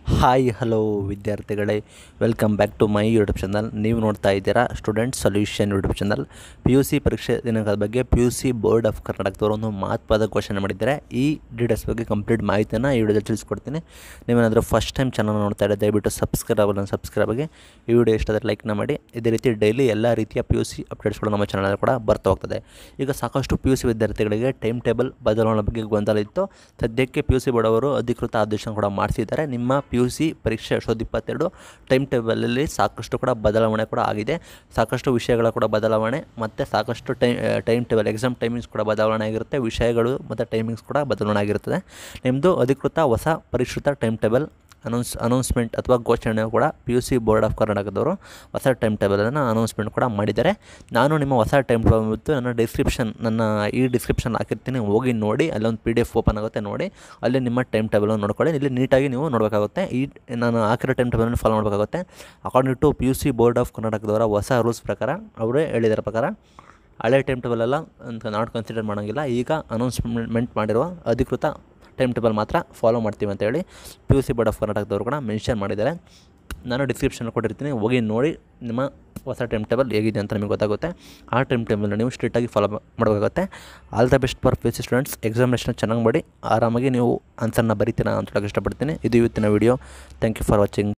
hi hello ವಿದ್ಯಾರ್ಥಿಗಳೇ welcome back to my YouTube channel ನೀವು ನೋಡ್ತಾ ಇದ್ದೀರಾ student solution YouTube channel P U C ಪರೀಕ್ಷೆ ದಿನಗಳ ಬಗ್ಗೆ P U C board of ಕರ್ನಾಟಕದವರು ಒಂದು ಮಹತ್ವದ ಕ್ವಶನ್ ಮಾಡಿದ್ದಾರೆ ಈ ಡೀಟೇಲ್ಸ್ ಬಗ್ಗೆ ಕಂಪ್ಲೀಟ್ ಮಾಹಿತಿಯನ್ನು ಈ ವಿಡಿಯೋದಲ್ಲಿ ತಿಳಿಸ್ಕೊಡ್ತೀನಿ ನೀವೇನಾದರೂ ಫಸ್ಟ್ ಟೈಮ್ ಚಾನಲ್ ನೋಡ್ತಾ ಇದ್ದರೆ ದಯವಿಟ್ಟು ಸಬ್ಸ್ಕ್ರೈಬ್ ಆಗಲ್ಲ ಸಬ್ಸ್ಕ್ರೈಬ್ ಆಗಿ ಈ ವಿಡಿಯೋ ಇಷ್ಟ ಆದರೆ ಲೈಕ್ನ ಮಾಡಿ ಇದೇ ರೀತಿ ಡೈಲಿ ಎಲ್ಲ ರೀತಿಯ ಪಿ ಯು ಸಿ ಅಪ್ಡೇಟ್ಸ್ಗಳು ನಮ್ಮ ಚಾನಲ್ ಕೂಡ ಬರ್ತಾ ಹೋಗ್ತದೆ ಈಗ ಸಾಕಷ್ಟು ಪಿ ಯು ಸಿ ವಿದ್ಯಾರ್ಥಿಗಳಿಗೆ ಟೈಮ್ ಟೇಬಲ್ ಬದಲಾವಣೆ ಬಗ್ಗೆ ಗೊಂದಲ ಇತ್ತು ಸದ್ಯಕ್ಕೆ ಪಿ ಯು ಸಿ ಬೋರ್ಡ್ ಅವರು ಅಧಿಕೃತ ಆದೇಶ ಕೂಡ ಮಾಡಿಸಿದ್ದಾರೆ ನಿಮ್ಮ ಪಿ ಯು ಸಿ ಪರೀಕ್ಷೆ ಎರಡು ಸಾವಿರದ ಇಪ್ಪತ್ತೆರಡು ಟೈಮ್ ಟೇಬಲಲ್ಲಿ ಸಾಕಷ್ಟು ಕೂಡ ಬದಲಾವಣೆ ಕೂಡ ಆಗಿದೆ ಸಾಕಷ್ಟು ವಿಷಯಗಳ ಕೂಡ ಬದಲಾವಣೆ ಮತ್ತು ಸಾಕಷ್ಟು ಟೈ ಟೈಮ್ ಟೇಬಲ್ ಎಕ್ಸಾಮ್ ಟೈಮಿಂಗ್ಸ್ ಕೂಡ ಬದಲಾವಣೆ ಆಗಿರುತ್ತೆ ವಿಷಯಗಳು ಮತ್ತು ಟೈಮಿಂಗ್ಸ್ ಕೂಡ ಬದಲಾವಣೆ ಆಗಿರುತ್ತದೆ ನಿಮ್ಮದು ಅಧಿಕೃತ ಹೊಸ ಪರಿಷ್ಕೃತ ಟೈಮ್ ಟೇಬಲ್ ಅನೌನ್ಸ್ ಅನೌನ್ಸ್ಮೆಂಟ್ ಅಥವಾ ಘೋಷಣೆ ಕೂಡ P U C board of ಕರ್ನಾಟಕದವರು ಹೊಸ ಟೈಮ್ ಟೇಬಲನ್ನು ಅನೌನ್ಸ್ಮೆಂಟ್ ಕೂಡ ಮಾಡಿದ್ದಾರೆ ನಾನು ನಿಮ್ಮ ಹೊಸ ಟೈಮ್ ಟೇಬಲ್ ಮತ್ತು ನನ್ನ ಡಿಸ್ಕ್ರಿಪ್ಷನ್ ನನ್ನ ಈ ಡಿಸ್ಕ್ರಿಪ್ಷನ್ ಹಾಕಿರ್ತೀನಿ ಹೋಗಿ ನೋಡಿ ಅಲ್ಲೊಂದು ಪಿ ಡಿ ಎಫ್ ಓಪನ್ ಆಗುತ್ತೆ ನೋಡಿ ಅಲ್ಲಿ ನಿಮ್ಮ ಟೈಮ್ ಟೇಬಲನ್ನು ನೋಡ್ಕೊಳ್ಳಿ ಇಲ್ಲಿ ನೀಟಾಗಿ ನೀವು ನೋಡಬೇಕಾಗುತ್ತೆ ಈ ನಾನು ಹಾಕಿರೋ ಟೈಮ್ ಟೇಬಲನ್ನು ಫಾಲೋ ಮಾಡಬೇಕಾಗುತ್ತೆ according to P U C board of ಕರ್ನಾಟಕದವರ ಹೊಸ ರೂಲ್ಸ್ ಪ್ರಕಾರ ಅವರೇ ಹೇಳಿದಾರ ಪ್ರಕಾರ ಹಳೆ ಟೈಮ್ ಟೇಬಲೆಲ್ಲ ಅಂತ ನಾಟ್ ಕನ್ಸಿಡರ್ ಮಾಡೋಂಗಿಲ್ಲ ಈಗ ಅನೌನ್ಸ್ಮೆಂಟ್ ಮಾಡಿರುವ ಅಧಿಕೃತ ಟೈಮ್ ಟೇಬಲ್ ಮಾತ್ರ ಫಾಲೋ ಮಾಡ್ತೀವಿ ಅಂತೇಳಿ P U C board of ಕರ್ನಾಟಕದವರು ಕೂಡ ಮೆನ್ಷನ್ ಮಾಡಿದ್ದಾರೆ ನಾನು ಡಿಸ್ಕ್ರಿಪ್ಷನ್ ಕೊಟ್ಟಿರ್ತೀನಿ ಹೋಗಿ ನೋಡಿ ನಿಮ್ಮ ಹೊಸ ಟೈಮ್ ಟೇಬಲ್ ಹೇಗಿದೆ ಅಂತ ನಿಮಗೆ ಗೊತ್ತಾಗುತ್ತೆ ಆ ಟೈಮ್ ಟೇಬಲ್ನ ನೀವು ಸ್ಟ್ರಿಕ್ಟಾಗಿ ಫಾಲೋ ಮಾಡಬೇಕಾಗುತ್ತೆ all the best for P U C students examination ಚೆನ್ನಾಗಿ ಮಾಡಿ ಆರಾಮಾಗಿ ನೀವು ಆನ್ಸರ್ನ ಬರಿತೀರಾ ಅಂತ ಹೇಳಕ್ಕೆ ಇಷ್ಟಪಡ್ತೀನಿ ಇದು ಇವತ್ತಿನ video thank you for watching